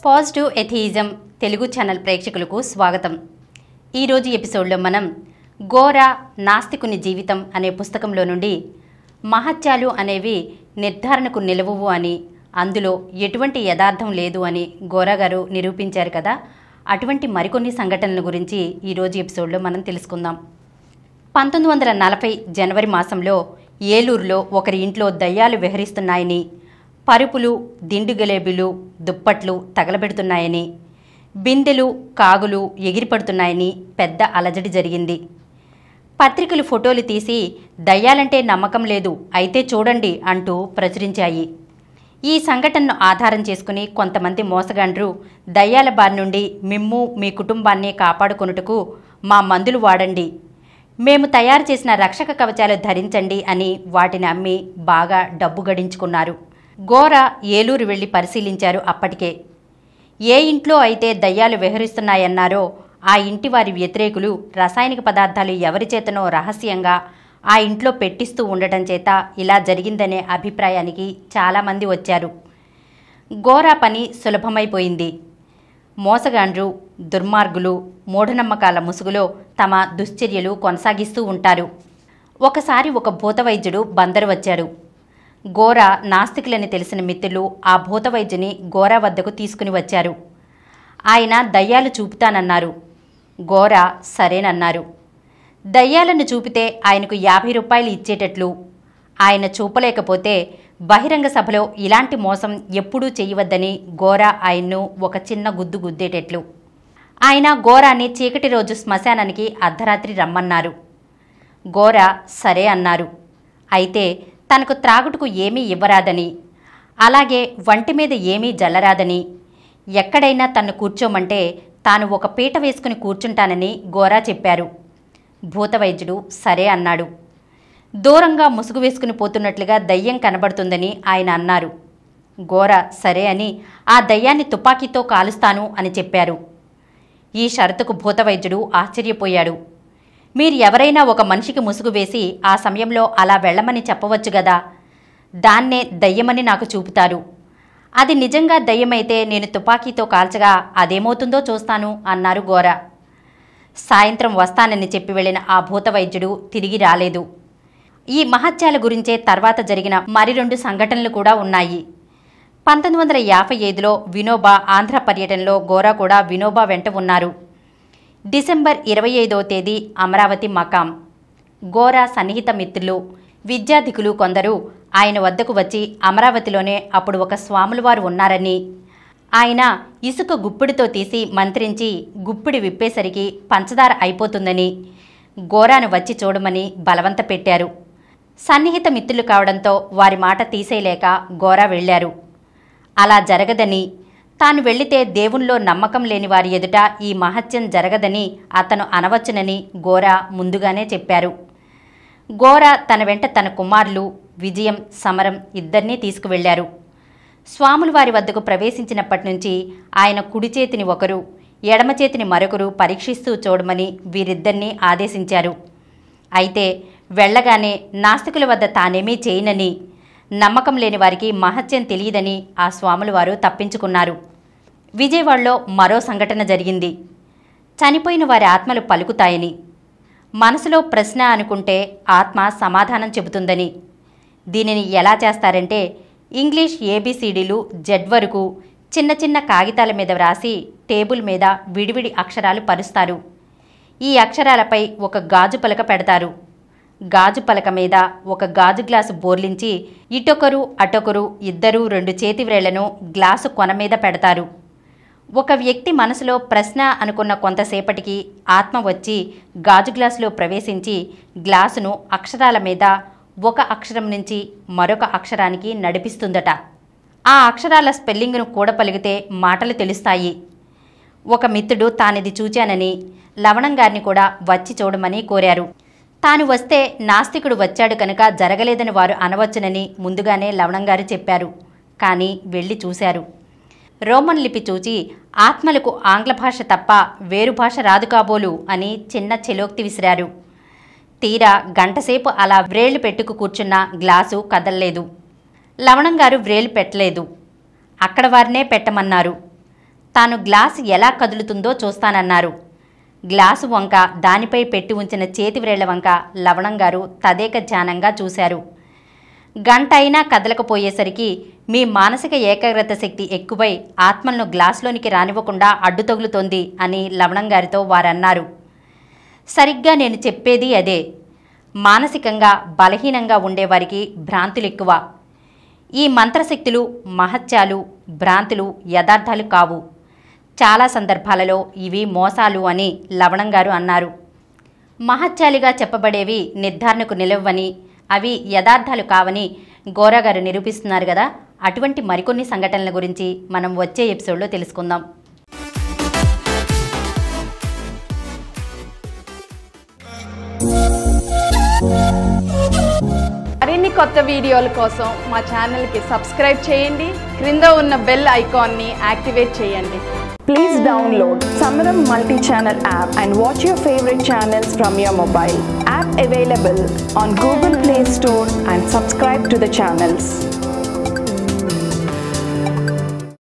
Positive atheism Telugu channel ప్రేక్షకులకు స్వాగతం ఈరోజు ఎపిసోడ్లో మనం గోరా నాస్తికుని జీవితం అనే పుస్తకంలో నుండి మహత్యాలు అనేవి నిర్ధారణకు నిలవువు అని అందులో ఎటువంటి యథార్థం లేదు అని గోరా గారు నిరూపించారు కదా అటువంటి మరికొన్ని సంఘటనల గురించి ఈరోజు ఎపిసోడ్లో మనం తెలుసుకుందాం పంతొమ్మిది వందల నలభై జనవరి మాసంలో ఏలూరులో ఒకరి ఇంట్లో దయ్యాలు విహరిస్తున్నాయని పరుపులు దిండు గలేబీలు దుప్పట్లు తగలబెడుతున్నాయని బిందెలు కాగులు ఎగిరిపడుతున్నాయని పెద్ద అలజడి జరిగింది పత్రికలు ఫోటోలు తీసి దయ్యాలంటే నమ్మకం లేదు అయితే చూడండి అంటూ ప్రచురించాయి ఈ సంఘటనను ఆధారం చేసుకుని కొంతమంది మోసగాండ్రు దయ్యాల బారి నుండి మిమ్ము మీ కుటుంబాన్ని కాపాడుకొనుటకు మా మందులు వాడండి మేము తయారు చేసిన రక్షక కవచాలు ధరించండి అని వాటిని అమ్మి బాగా డబ్బు గడించుకున్నారు గోర ఏలూరు వెళ్లి పరిశీలించారు అప్పటికే ఏ ఇంట్లో అయితే దయ్యాలు విహరిస్తున్నాయన్నారో ఆ ఇంటి వారి వ్యతిరేకులు రసాయనిక పదార్థాలు ఎవరి చేతనో రహస్యంగా ఆ ఇంట్లో పెట్టిస్తూ ఉండటం చేత ఇలా జరిగిందనే అభిప్రాయానికి చాలామంది వచ్చారు గోరా పని సులభమైపోయింది మోసగాండ్రు దుర్మార్గులు మూఢనమ్మకాల ముసుగులో తమ దుశ్చర్యలు కొనసాగిస్తూ ఉంటారు ఒకసారి ఒక భూతవైద్యుడు బందరు వచ్చాడు గోరా నాస్తికులని తెలిసిన మిత్రులు ఆ భూతవైద్యుని గోరా వద్దకు తీసుకుని వచ్చారు ఆయన దయ్యాలు చూపుతానన్నారు గోరా సరేనన్నారు దయ్యాలను చూపితే ఆయనకు యాభై రూపాయలు ఇచ్చేటట్లు ఆయన చూపలేకపోతే బహిరంగ సభలో ఇలాంటి మోసం ఎప్పుడూ చేయవద్దని గోరా ఆయన్ను ఒక చిన్న గుద్దు గుద్దేటట్లు ఆయన గోరాని చీకటి రోజు శ్మశానానికి అర్ధరాత్రి రమ్మన్నారు గోరా సరే అన్నారు అయితే తనకు త్రాగుటకు ఏమీ ఇవ్వరాదని అలాగే వంటి మీద ఏమీ జల్లరాదని ఎక్కడైనా తన్ను కూర్చోమంటే తాను ఒక పీట వేసుకుని కూర్చుంటానని గోరా చెప్పారు భూతవైద్యుడు సరే అన్నాడు దూరంగా ముసుగు వేసుకుని పోతున్నట్లుగా దయ్యం కనబడుతుందని ఆయన అన్నారు గోర సరే అని ఆ దయ్యాన్ని తుపాకీతో కాలుస్తాను అని చెప్పారు ఈ షరతుకు భూతవైద్యుడు ఆశ్చర్యపోయాడు మీరు ఎవరైనా ఒక మనిషికి ముసుగు వేసి ఆ సమయంలో అలా వెళ్ళమని చెప్పవచ్చు గదా దాన్నే దయ్యమని నాకు చూపుతారు అది నిజంగా దయ్యమైతే నేను తుపాకీతో కాల్చగా అదేమవుతుందో చూస్తాను అన్నారు గోర సాయంత్రం వస్తానని చెప్పి వెళ్ళిన ఆ భూతవైద్యుడు తిరిగి రాలేదు ఈ మహత్యాల గురించే తర్వాత జరిగిన మరి రెండు సంఘటనలు కూడా ఉన్నాయి పంతొమ్మిది వందల యాభై ఐదులో వినోబా ఆంధ్ర పర్యటనలో గోరా కూడా వినోబా వెంట ఉన్నారు డిసెంబర్ ఇరవై ఐదవ తేదీ అమరావతి మకాం గోరా సన్నిహిత మిత్రులు విద్యార్థికులు కొందరు ఆయన వద్దకు వచ్చి అమరావతిలోనే అప్పుడు ఒక స్వాములవారు ఉన్నారని ఆయన ఇసుక గుప్పిడితో తీసి మంత్రించి గుప్పిడి విప్పేసరికి పంచదార అయిపోతుందని గోరాను వచ్చి చూడమని బలవంత పెట్టారు సన్నిహిత మిత్రులు కావడంతో వారి మాట తీసేయలేక గోరా వెళ్లారు అలా జరగదని తాను వెళ్లితే దేవునిలో నమ్మకం లేని వారి ఎదుట ఈ మహత్యం జరగదని అతను అనవచ్చునని గోరా ముందుగానే చెప్పారు గోరా తన వెంట తన కుమారులు విజయం సమరం ఇద్దరినీ తీసుకువెళ్లారు స్వాములు వారి వద్దకు ప్రవేశించినప్పటి నుంచి ఆయన కుడి చేతిని ఒకరు ఎడమ చేతిని మరొకరు పరీక్షిస్తూ చూడమని వీరిద్దరినీ ఆదేశించారు అయితే వెళ్ళగానే నాస్తికుల వద్ద తానేమీ చేయనని నమ్మకం లేని వారికి మహత్యం తెలియదని ఆ స్వాములు వారు తప్పించుకున్నారు విజయవాడలో మరో సంఘటన జరిగింది చనిపోయిన వారి ఆత్మలు పలుకుతాయని మనసులో ప్రశ్న అనుకుంటే ఆత్మ సమాధానం చెబుతుందని దీనిని ఎలా చేస్తారంటే ఇంగ్లీష్ ఏబిసిడీలు జెడ్ వరకు చిన్న చిన్న కాగితాల మీద వ్రాసి టేబుల్ మీద విడివిడి అక్షరాలు పరుస్తారు ఈ అక్షరాలపై ఒక గాజు పలక పెడతారు గాజు పలక మీద ఒక గాజు గ్లాసు బోర్లించి ఇటొకరు అటొకరు ఇద్దరు రెండు చేతి వ్రేళ్లను గ్లాసు కొన మీద పెడతారు ఒక వ్యక్తి మనసులో ప్రశ్న అనుకున్న కొంతసేపటికి ఆత్మ వచ్చి గాజు గ్లాసులో ప్రవేశించి గ్లాసును అక్షరాల మీద ఒక అక్షరం నుంచి మరొక అక్షరానికి నడిపిస్తుందట ఆ అక్షరాల స్పెల్లింగ్ను కూడా పలిగితే మాటలు తెలుస్తాయి ఒక మిత్రుడు తానిది చూచానని లవణం గారిని కూడా వచ్చి చూడమని కోరారు తాను వస్తే నాస్తికుడు వచ్చాడు కనుక జరగలేదని వారు అనవచ్చునని ముందుగానే లవణం గారు చెప్పారు కానీ వెళ్ళి చూశారు రోమన్ లిపి చూచి ఆత్మలకు ఆంగ్ల భాష తప్ప వేరు భాష రాదు కాబోలు అని చిన్న చెలోక్తి విసిరారు తీరా గంటసేపు అలా వ్రేళ్లు పెట్టుకు కూర్చున్న గ్లాసు కదల్లేదు లవణం గారు వ్రేలు పెట్టలేదు అక్కడ వారినే పెట్టమన్నారు తాను గ్లాస్ ఎలా కదులుతుందో చూస్తానన్నారు గ్లాసు వంక దానిపై పెట్టి ఉంచిన చేతి వ్రేళ్ల వంక లవణం గారు తదేక ధ్యానంగా చూశారు గంట అయినా కదలకపోయేసరికి మీ మానసిక ఏకాగ్రత శక్తి ఎక్కువై ఆత్మలను గ్లాసులోనికి రానివ్వకుండా అడ్డు తగులుతోంది అని లవణం గారితో వారన్నారు సరిగ్గా నేను చెప్పేది అదే మానసికంగా బలహీనంగా ఉండేవారికి భ్రాంతులు ఎక్కువ ఈ మంత్రశక్తులు మహత్యాలు భ్రాంతులు యథార్థాలు కావు చాలా సందర్భాలలో ఇవి మోసాలు అని లవణం గారు అన్నారు మహత్యాలుగా చెప్పబడేవి నిర్ధారణకు నిలవని అవి యథార్థాలు కావని గోరా గారు నిరూపిస్తున్నారు కదా అటువంటి మరికొన్ని సంఘటనల గురించి మనం వచ్చే ఎపిసోడ్లో తెలుసుకుందాం మరిన్ని కొత్త వీడియోల కోసం మా ఛానల్కి సబ్స్క్రైబ్ చేయండి క్రింద ఉన్న బెల్ ఐకాన్ని యాక్టివేట్ చేయండి Please download Samaram multi-channel app and watch your favorite channels from your mobile. App available on Google Play Store and subscribe to the channels.